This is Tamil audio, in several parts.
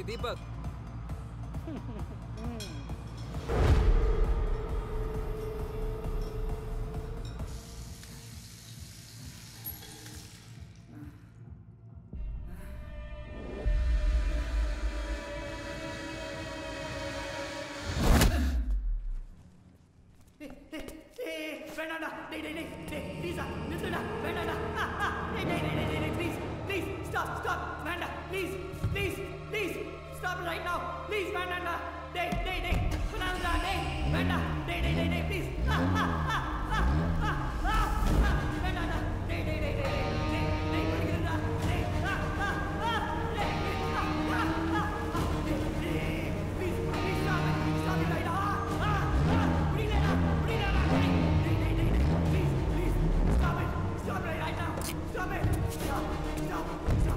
டேய் தீபக் ஏய் வேண்டாம்டா டேய் டேய் டேய் டேய் ப்ளீஸா நிறுத்துடா வேண்டாம்டா ஆ, ஆ, டேய் டேய் டேய் டேய் டேய் ப்ளீஸ் ப்ளீஸ் ஸ்டாப் ஸ்டாப் வேண்டாம் please please please stop right now please வேண்டாம்டா டேய் டேய் டேய் வேண்டாம்டா டேய் வேண்டாம் டேய் டேய் டேய் டேய் ப்ளீஸ் ஆ ஆ ஆ ஆ ஆ ஆ ஆ வேண்டாம்டா டேய் டேய் டேய் டேய் டேய் டேய் வலிக்குதுடா டேய் ஆ ஆ ஆ டேய் ஆ ஆ ஆ ஆ டேய் டேய் please please stop stop right ஆ ஆ ஆ முடியலடா முடியலடா டேய் டேய் டேய் டேய் டேய் please please stop it stop it right now stop it stop stop stop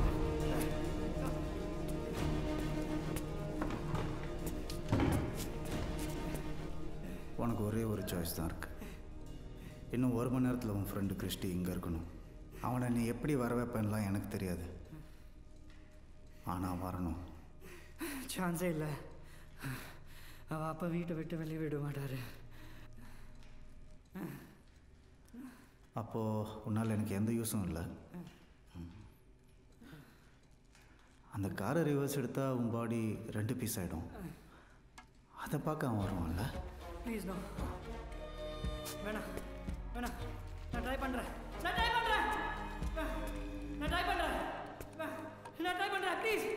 உனக்கு ஒரே ஒரு சாய்ஸ் தான் இருக்கு இன்னும் ஒரு மணி நேரத்தில் உன் ஃப்ரெண்டு கிறிஸ்டி இங்கே இருக்கணும் அவனை நீ எப்படி வர வைப்பேன்லாம் எனக்கு தெரியாது ஆனால் வரணும் சான்ஸே இல்லை அவள் அப்பா வீட்டை விட்டு வெளியே விட மாட்டாரு அப்போது உன்னால் எனக்கு எந்த யூஸும் இல்லை ம். அந்த காரை ரிவர்ஸ் எடுத்தால் உன் பாடி ரெண்டு பீஸ் ஆகிடும் அதை பார்க்க அவன் வருவான்ல ப்ளீஸ் நோ வேணாம் வேணாம் நான் ட்ரை பண்ணுறேன் நான் ட்ரை பண்ணுறேன் நான் ட்ரை பண்ணுறேன் நான் ட்ரை பண்ணுறேன் ப்ளீஸ்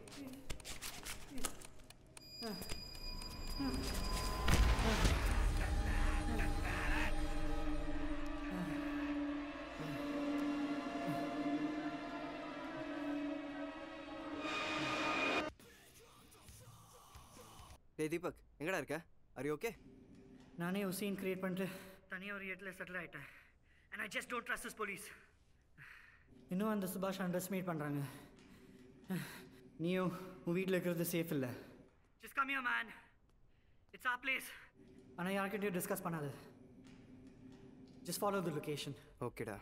டேய் தீபக் எங்கடா இருக்க அரி ஓகே நானே ஒரு சீன் கிரியேட் பண்ணிட்டு தனியாக ஒரு இடத்துல செட்டில் ஆகிட்டேன் and I just don't trust this police இன்னும் அந்த சுபாஷ் அண்டர்ஸ்மேட் பண்ணுறாங்க நீயும் உன் வீட்டில் இருக்கிறது சேஃப் இல்லை just come you man it's a place ஆனால் யார்கிட்டயும் டிஸ்கஸ் பண்ணாது ஜஸ்ட் ஃபாலோ த லொக்கேஷன் ஓகேடா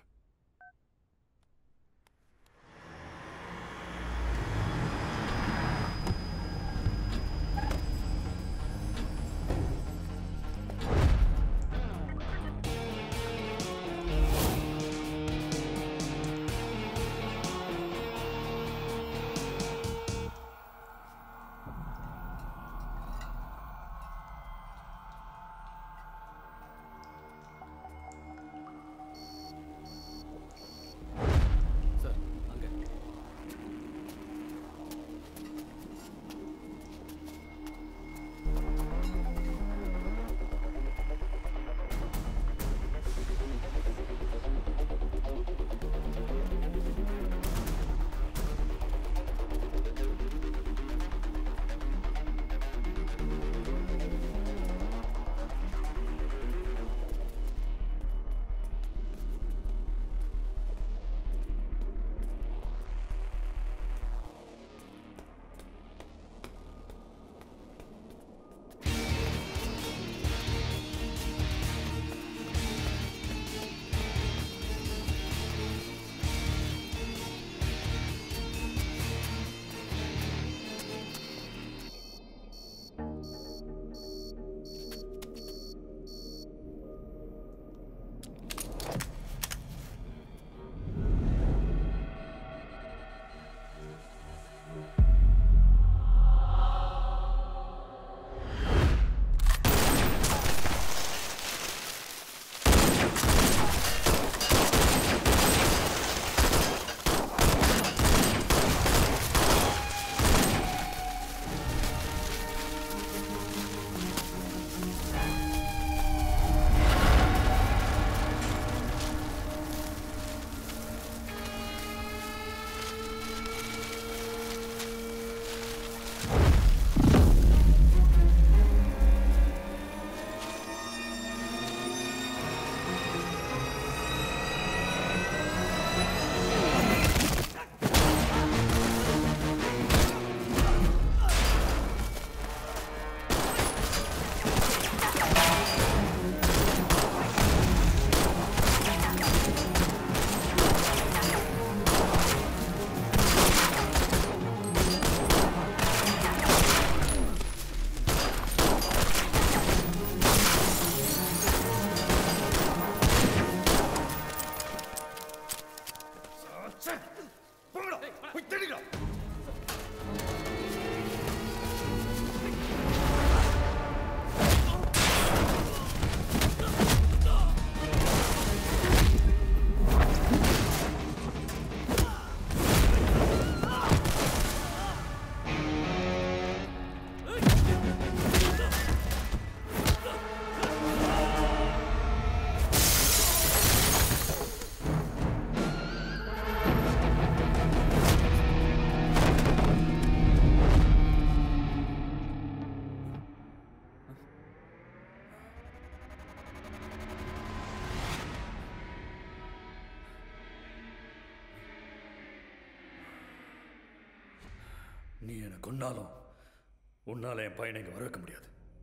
நீ என்னை கொன்னாலும் உன்னால என் பையனை இங்கே வர வைக்க முடியாது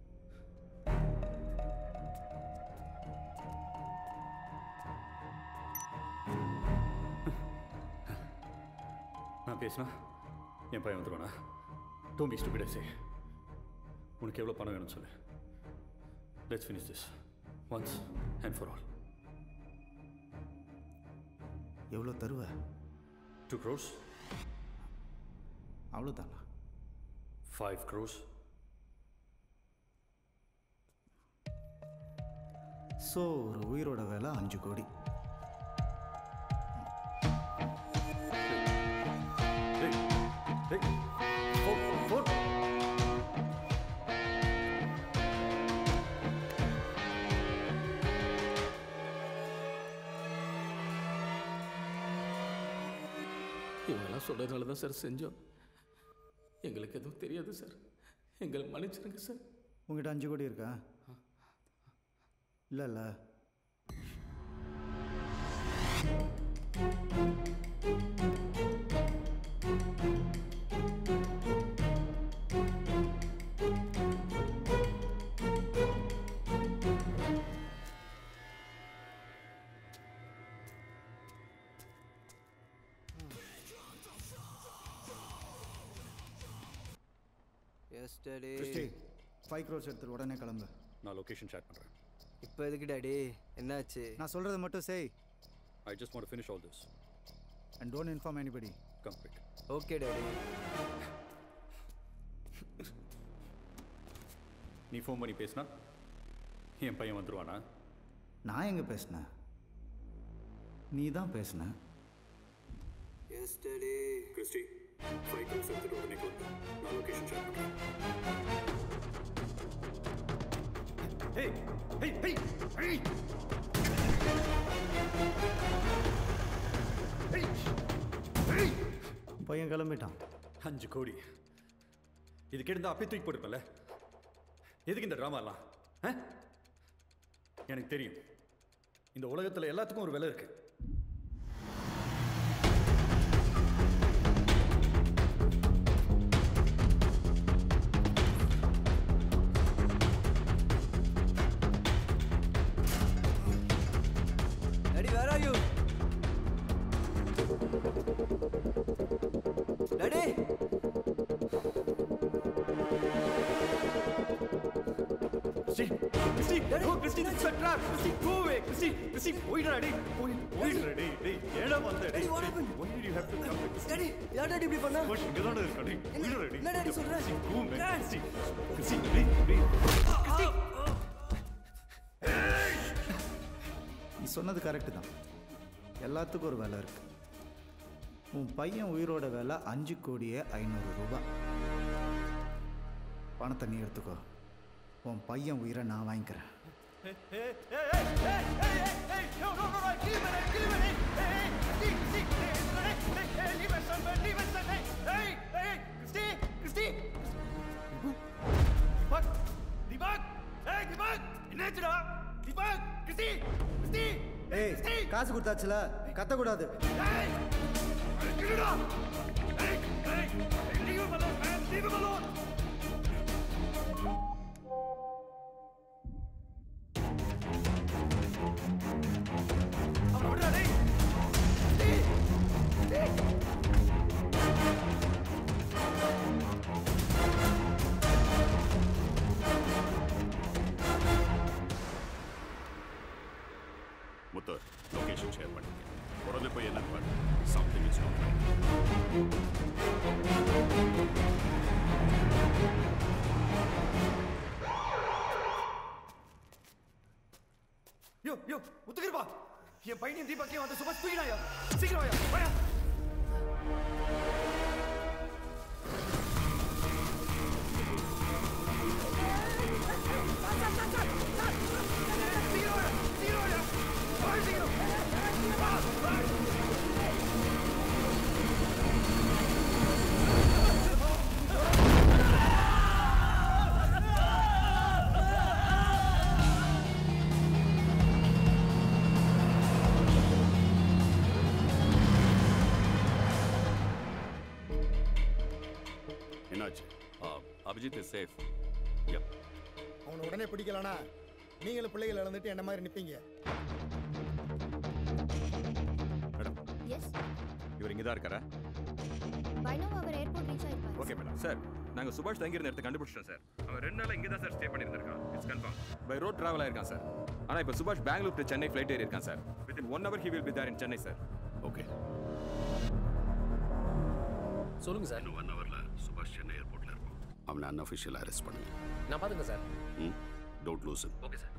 நான் பேசினா என் பையன் வந்துருவானா டோன் பி ஸ்டூபிட் சே உனக்கு எவ்வளோ பணம் வேணும்னு சொல்லு let's finish this once and for all எவ்வளோ தருவ டூ க்ரோஸ் அவ்வளோதானா ஃபைவ் க்ரோஸ் ஸோ ஒரு உயிரோட விலை அஞ்சு கோடி Hey, hey, four, four. இவங்கெல்லாம் சொல்கிறதுனால தான் சார் செஞ்சோம் எங்களுக்கு எதுவும் தெரியாது சார் எங்களை மன்னிச்சிருங்க சார் உங்ககிட்ட அஞ்சு கோடி இருக்கா இல்லை இல்லை yes daddy Christy five crores எடுத்துட்டு உடனே கிளம்பு நான் லொகேஷன் ஷேர் பண்ணுறேன் இப்போ எதுக்கு டாடி என்னாச்சு நான் சொல்கிறத மட்டும் செய் I just want finish all this and don't inform anybody come quick okay daddy நீ ஃபோன் பண்ணி பேசினா என் பையன் வந்துருவானா நான் எங்கே பேசினேன் நீ தான் பேசின yes daddy Christy five crores எடுத்துட்டு உடனே வந்து நான் லொகேஷன் ஷேர் பண்ணுறேன் Hey, hey, hey, hey! Hey, hey! பையன் கிளம்பிட்டான் அஞ்சு கோடி இது கேட்டு அப்பயே தூக்கி போட்டுருப்பல எதுக்கு இந்த ட்ராமாலாம் ஆ? எனக்கு தெரியும் இந்த உலகத்தில் எல்லாத்துக்கும் ஒரு விலை இருக்கு daddy where are you daddy Christy, Christy, no, Christy, this is a trap. Christy, go away. Christy, Christy, போயிடுறா டேய். போய் போயிடுறா டேய். டேய், ஏடா வந்த டேய். Daddy, what happened? Why did you have to come? Daddy யார் டாடி இப்படி பண்ணா கோஷ் இங்க தான் இருக்கா டேய். போயிடுறா டேய். என்ன டாடி சொல்ற? Christy, go man. Dad. Christy, Christy, டேய், டேய். Christy. நீ சொன்னது கரெக்டு தான் எல்லாத்துக்கும் ஒரு விலை இருக்கு உன் பையன் உயிரோட விலை அஞ்சு கோடியே ஐநூறு ரூபாய் பணத்தை நீ எடுத்துக்கோ உன் பையன் உயிரை நான் வாங்கிக்கிறேன் Hey, hey, hey, hey, hey, hey, hey, no, no, no, no, leave it, hey, leave it, hey, hey, hey, Christy, Christy, hey, hey, hey, leave it, son, man, leave it, son, hey, hey, hey, Christy, Christy. Deepak, Deepak, hey, Deepak, என்னாச்சுடா? Deepak, Christy, Christy, ஏய் Christy. காசு கொடுத்தாச்சுல கத்தக்கூடாது Hey! அடிக்கணுடா! Hey! Hey! Hey, leave him alone, man! Leave him alone! அவனை விடுடா, டேய்! டேய்! டேய்! முத்து லொகேஷன் ஷேர் பண்ணிருக்கேன் உடனே போய் என்ன பண்ணு சம்திங் இஸ் நாட் யோ யோ முத்துக்கிருப்பா என் பையனையும் தீபக்கையும் வந்து சுபாஷ் தூக்கிடாயா சீக்கிரம் வாயா வாயா ஆச்சு அபிஜித் இஸ் சேஃப் யப் அவனை உடனே பிடிக்கலனா நீங்களும் பிள்ளைகள் இழந்துட்டு என்ன மாதிரி நிற்பீங்க மேடம் எஸ் இவர் இங்கே தான் இருக்காரா பை நோ அவர் ஏர்போர்ட் ரீச் ஆயிருப்பார் ஓகே மேடம் சார் நாங்கள் சுபாஷ் தங்கியிருந்த இடத்த கண்டுபிடிச்சிட்டோம் சார் அவன் ரெண்டு நாளாக இங்கே தான் சார் ஸ்டே பண்ணியிருந்திருக்கான் it's confirm by road travel ஆயிருக்கான் சார் ஆனால் இப்போ சுபாஷ் பெங்களூர் டு சென்னை ஃப்ளைட் ஏறி இருக்கான் sir within one hour he will be there in Chennai sir okay சொல்லுங்க சார் இன்னும் ஒன் ஹவரில் சுபாஷ் சென்னை ஏர்போர்ட்டில் இருக்கும் அவனை அன்அஃபிஷியலாக அரெஸ்ட் பண்ணுங்க நான் பாத்துங்க சார் ம் டோன்ட் லூஸ் ஓகே சார்